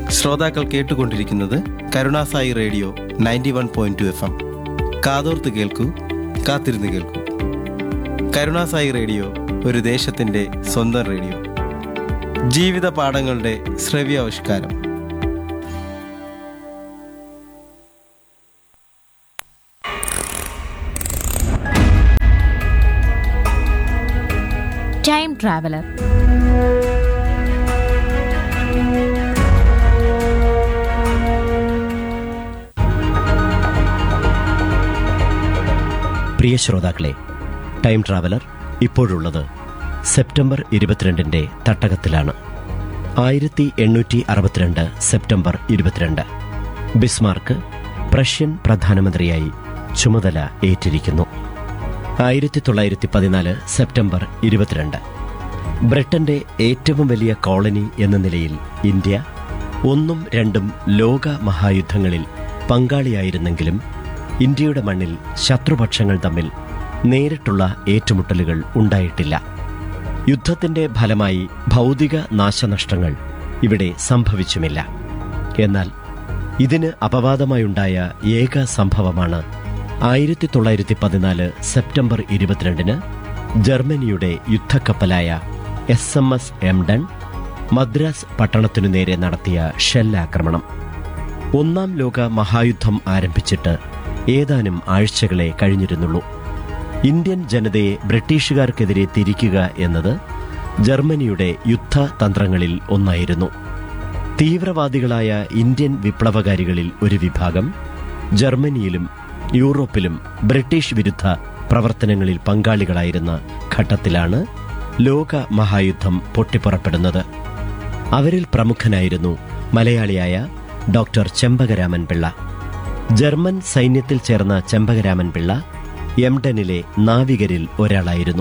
ശ്രോതാക്കൾ കേട്ടുകൊണ്ടിരിക്കുന്നത് Karunasai radio ninety one point two F M കാതോർത്ത് കേൾക്കൂ കാത്തിരുന്ന് കേൾക്കൂ കരുണാസായി റേഡിയോ ഒരു ദേശത്തിൻ്റെ സ്വന്തം റേഡിയോ ജീവിത പാഠങ്ങളുടെ ശ്രവ്യാവിഷ്കാരം ടൈം ട്രാവലർ പ്രിയ ശ്രോതാക്കളെ ടൈം ട്രാവലർ ഇപ്പോഴുള്ളത് സെപ്റ്റംബർ ഇരുപത്തിരണ്ടിന്റെ തട്ടകത്തിലാണ് ആയിരത്തി എണ്ണൂറ്റി അറുപത്തിരണ്ട് സെപ്റ്റംബർ ഇരുപത്തിരണ്ട് ബിസ്മാർക്ക് പ്രഷ്യൻ പ്രധാനമന്ത്രിയായി ചുമതല ഏറ്റിരിക്കുന്നു ആയിരത്തി തൊള്ളായിരത്തി പതിനാല് സെപ്റ്റംബർ ഇരുപത്തിരണ്ട് ബ്രിട്ടന്റെ ഏറ്റവും വലിയ കോളനി എന്ന നിലയിൽ ഇന്ത്യ ഒന്നും രണ്ടും ലോക മഹായുദ്ധങ്ങളിൽ പങ്കാളിയായിരുന്നെങ്കിലും ഇന്ത്യയുടെ മണ്ണിൽ ശത്രുപക്ഷങ്ങൾ തമ്മിൽ നേരിട്ടുള്ള ഏറ്റുമുട്ടലുകൾ ഉണ്ടായിട്ടില്ല യുദ്ധത്തിന്റെ ഫലമായി ഭൗതിക നാശനഷ്ടങ്ങൾ ഇവിടെ സംഭവിച്ചുമില്ല എന്നാൽ ഇതിന് അപവാദമായുണ്ടായ ഏക സംഭവമാണ് ആയിരത്തി തൊള്ളായിരത്തി പതിനാല് സെപ്റ്റംബർ ഇരുപത്തിരണ്ടിന് ജർമ്മനിയുടെ യുദ്ധക്കപ്പലായ S M S Emden Madras പട്ടണത്തിനു നേരെ നടത്തിയ ഷെല്ലാക്രമണം ഒന്നാം ലോക മഹായുദ്ധം ആരംഭിച്ചിട്ട് ഏതാനും ആഴ്ചകളെ കഴിഞ്ഞിരുന്നുള്ളൂ ഇന്ത്യൻ ജനതയെ ബ്രിട്ടീഷുകാർക്കെതിരെ തിരിക്കുക എന്നത് ജർമ്മനിയുടെ യുദ്ധതന്ത്രങ്ങളിൽ ഒന്നായിരുന്നു തീവ്രവാദികളായ ഇന്ത്യൻ വിപ്ലവകാരികളിൽ ഒരു വിഭാഗം ജർമ്മനിയിലും യൂറോപ്പിലും ബ്രിട്ടീഷ് വിരുദ്ധ പ്രവർത്തനങ്ങളിൽ പങ്കാളികളായിരുന്ന ഘട്ടത്തിലാണ് ലോക മഹായുദ്ധം പൊട്ടിപ്പുറപ്പെടുന്നത് അവരിൽ പ്രമുഖനായിരുന്നു മലയാളിയായ ഡോക്ടർ ചെമ്പകരാമൻ പിള്ള ജർമ്മൻ സൈന്യത്തിൽ ചേർന്ന ചെമ്പകരാമൻ പിള്ള എംഡനിലെ നാവികരിൽ ഒരാളായിരുന്നു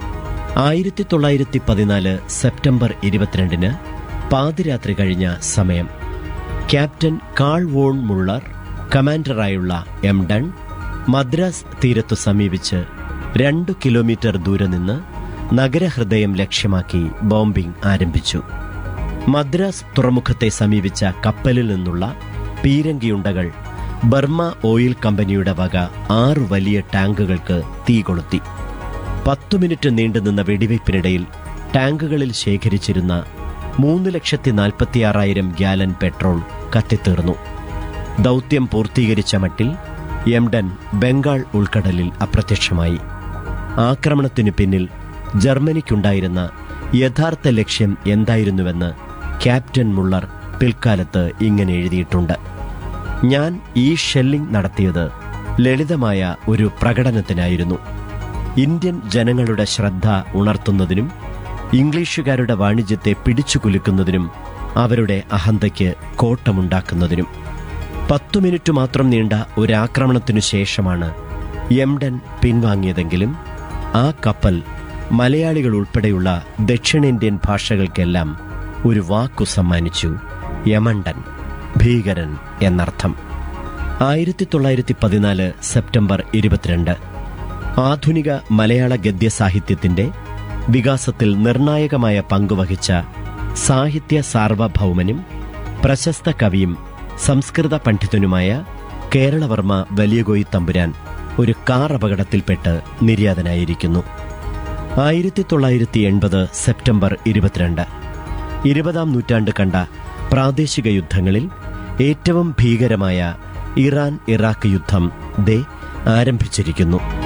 ആയിരത്തി തൊള്ളായിരത്തി പതിനാല് സെപ്റ്റംബർ ഇരുപത്തിരണ്ടിന് പാതിരാത്രി കഴിഞ്ഞ സമയം ക്യാപ്റ്റൻ കാൾ വോൺ മുള്ളർ കമാൻഡറായുള്ള എംഡൺ മദ്രാസ് തീരത്തു സമീപിച്ച് രണ്ടു കിലോമീറ്റർ ദൂരെ നിന്ന് നഗരഹൃദയം ലക്ഷ്യമാക്കി ബോംബിംഗ് ആരംഭിച്ചു മദ്രാസ് തുറമുഖത്തെ സമീപിച്ച കപ്പലിൽ നിന്നുള്ള പീരങ്കിയുണ്ടകൾ ബർമ ഓയിൽ കമ്പനിയുടെ വക ആറു വലിയ ടാങ്കുകൾക്ക് തീ കൊളുത്തി പത്തു മിനിറ്റ് നീണ്ടുനിന്ന വെടിവയ്പ്പിനിടയിൽ ടാങ്കുകളിൽ ശേഖരിച്ചിരുന്ന മൂന്ന് ലക്ഷത്തി നാൽപ്പത്തിയാറായിരം ഗ്യാലൻ പെട്രോൾ കത്തിത്തീർന്നു ദൗത്യം പൂർത്തീകരിച്ച മട്ടിൽ എംഡൻ ബംഗാൾ ഉൾക്കടലിൽ അപ്രത്യക്ഷമായി ആക്രമണത്തിനു പിന്നിൽ ജർമ്മനിക്കുണ്ടായിരുന്ന യഥാർത്ഥ ലക്ഷ്യം എന്തായിരുന്നുവെന്ന് ക്യാപ്റ്റൻ മുള്ളർ പിൽക്കാലത്ത് ഇങ്ങനെ എഴുതിയിട്ടുണ്ട് ഞാൻ ഈ ഷെല്ലിംഗ് നടത്തിയത് ലളിതമായ ഒരു പ്രകടനത്തിനായിരുന്നു ഇന്ത്യൻ ജനങ്ങളുടെ ശ്രദ്ധ ഉണർത്തുന്നതിനും ഇംഗ്ലീഷുകാരുടെ വാണിജ്യത്തെ പിടിച്ചു കുലുക്കുന്നതിനും അവരുടെ അഹന്തയ്ക്ക് കോട്ടമുണ്ടാക്കുന്നതിനും പത്തു മിനിറ്റ് മാത്രം നീണ്ട ഒരാക്രമണത്തിനു ശേഷമാണ് എംഡൻ പിൻവാങ്ങിയതെങ്കിലും ആ കപ്പൽ മലയാളികൾ ഉൾപ്പെടെയുള്ള ദക്ഷിണേന്ത്യൻ ഭാഷകൾക്കെല്ലാം ഒരു വാക്കു സമ്മാനിച്ചു യമണ്ടൻ ഭീകരൻ എന്നർത്ഥം ആയിരത്തി തൊള്ളായിരത്തി പതിനാല് സെപ്റ്റംബർ ഇരുപത്തിരണ്ട് ആധുനിക മലയാള ഗദ്യ സാഹിത്യത്തിന്റെ വികാസത്തിൽ നിർണായകമായ പങ്കുവഹിച്ച സാഹിത്യ സാർവഭൗമനും പ്രശസ്ത കവിയും സംസ്കൃത പണ്ഡിതനുമായ കേരളവർമ്മ വലിയകോയി തമ്പുരാൻ ഒരു കാർ അപകടത്തിൽപ്പെട്ട് നിര്യാതനായിരിക്കുന്നു ആയിരത്തി തൊള്ളായിരത്തി എൺപത് സെപ്റ്റംബർ ഇരുപത്തിരണ്ട് ഇരുപതാം നൂറ്റാണ്ട് കണ്ട പ്രാദേശിക യുദ്ധങ്ങളിൽ ഏറ്റവും ഭീകരമായ ഇറാൻ ഇറാഖ് യുദ്ധം ദേ ആരംഭിച്ചിരിക്കുന്നു